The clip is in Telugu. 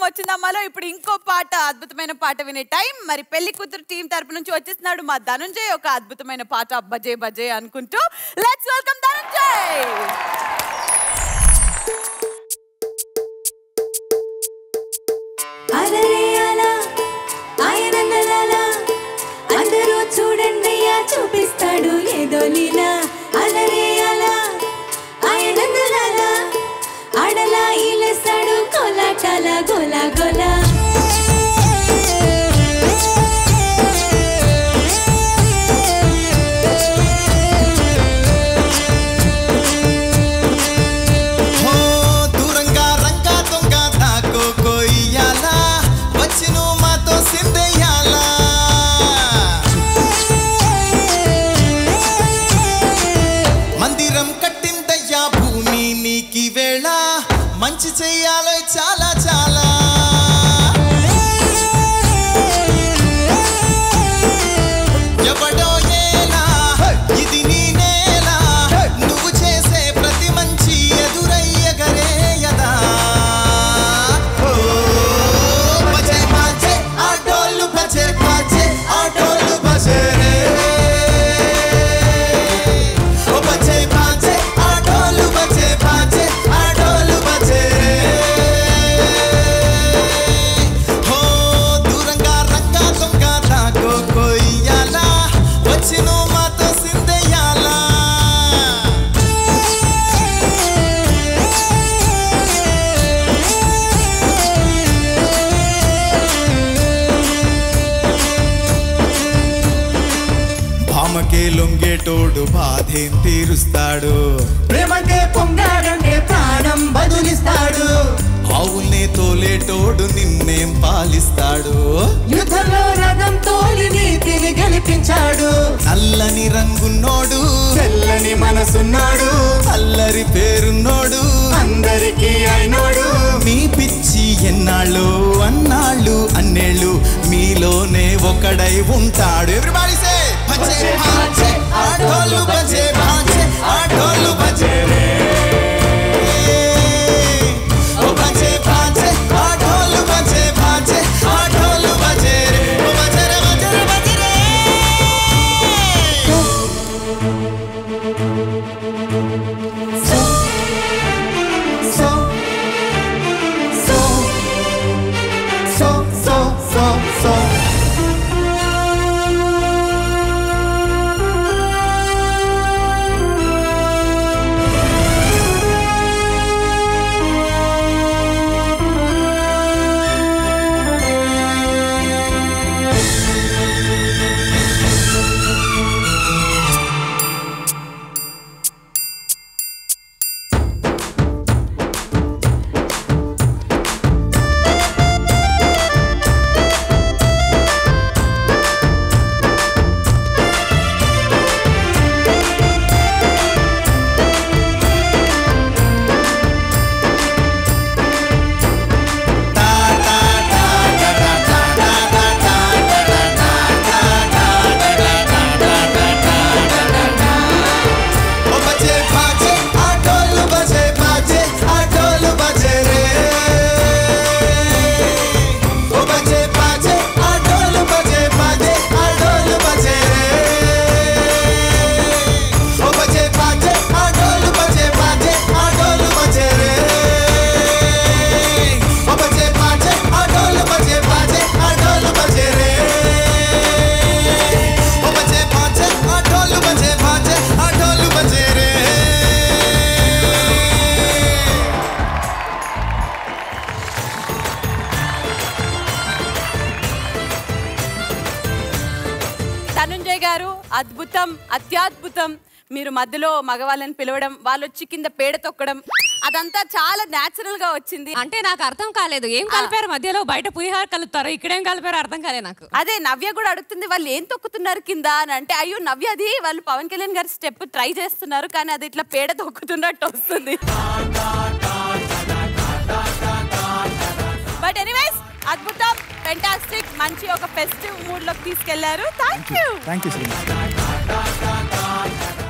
వచ్చిందమ్మాలో ఇప్పుడు ఇంకో పాట అద్భుతమైన పాట వినే టైం మరి పెళ్లి కూతురు టీం తరపు నుంచి వచ్చేస్తున్నాడు మా ధనుంజయ్ ఒక అద్భుతమైన పాట బజే బజే అనుకుంటూ లెట్స్ వెల్కమ్ ధనుంజయ్ అలరే అలా ఆయనందలాలా అందరూ చూడండి ఆ చూపిస్తాడు ఏదో లీలా అలరే అలా ఆయనందలాలా ఆడలా ఈలేస్తాడు కోలాటాల గోలా గోలా హో దూరంగా రంగా దొంగ దాకో కొయ్యాలా వచ్చిను మాతో సిందెయ్యాలా మందిరం కట్టిందయ్యా భూమి నీకి వేళ మంచి చెయ్యాలో చాలా చాలా ఎవడో ఏలా ఇది నీ నేల నువ్వు చేసే ప్రతి మంచి ఎదురయ్యగరేయదా ఓ, బజే బాజే ఆటోలు బజే బాజే ఆటోలు బజే రే ఓ బజే బాజే ఆటోలు బజే బాజే ఆటోలు బజే రే హో దూరంగా రంగా దొంగ దాకో కొయ్యాలా వచ్చిను మాతో సిందెయ్యాలా భామకే లొంగేటోడు బాధేం తీరుస్తాడు ప్రేమకే పొంగాడంటే ప్రాణం బదులిస్తాడు ఆవుల్నే తోలేటోడు నిన్నేం పాలిస్తాడు యుద్ధంలో రథం తోలి నీతిని గెలిపించాడు నల్లని రంగున్నోడు తెల్లని మనసున్నాడు అల్లరి పేరున్నోడు అందరికీ అయినోడు మీ పిచ్చి ఎన్నాళ్ళు అన్నాళ్ళు అన్నేళ్ళు మీలోనే ఒకడై ఉంటాడు ఎవ్రీబడి సే బజే బాజే ఆటోలు బజే బాజే ఆటోలు బజే రే ఓ బజే బాజే ఆటోలు బజే బాజే ఆటోలు బజే రే ఓ బజే రే బజే రే బజే రే సో సో సో సో సో సో సో ఓ బజే బాజే ఆటోలు బజే బాజే ఆటోలు బజే రే ఓ బజే బాజే ఆటోలు బజే బాజే ఆటోలు బజే రే ఓ బజే బాజే ఆటోలు బజే బాజే ఆటోలు బజే రే ఓ బజే బాజే ఆటోలు బజే బాజే ఆటోలు బజే రే ఓ బజే బాజే ఆటోలు బజే బాజే ఆటోలు బజే రే ధనుంజయ్ గారు అద్భుతం అత్యద్భుతం మీరు మధ్యలో మగవాళ్ళని పిలవడం వాళ్ళు వచ్చి కింద పేడ తొక్కడం అదంతా చాలా న్యాచురల్ గా వచ్చింది అంటే నాకు అర్థం కాలేదు ఏం కలిపారు మధ్యలో బయట పులిహార కలుపుతారు ఇక్కడేం కలిపారు అర్థం కాలే నాకు అదే నవ్య కూడా అడుగుతుంది వాళ్ళు ఏం తొక్కుతున్నారు కింద అని అంటే అయ్యో నవ్య అది వాళ్ళు పవన్ కళ్యాణ్ గారి స్టెప్ ట్రై చేస్తున్నారు కానీ అది ఇట్లా పేడ తొక్కుతున్నట్టు వస్తుంది బట్ ఎనీవేస్ అద్భుతం ఫెంటాస్టిక్ మంచి ఒక ఫెస్టివ్ మూడ్ లోకి తీసుకెళ్లారు thank you thank you Srinivas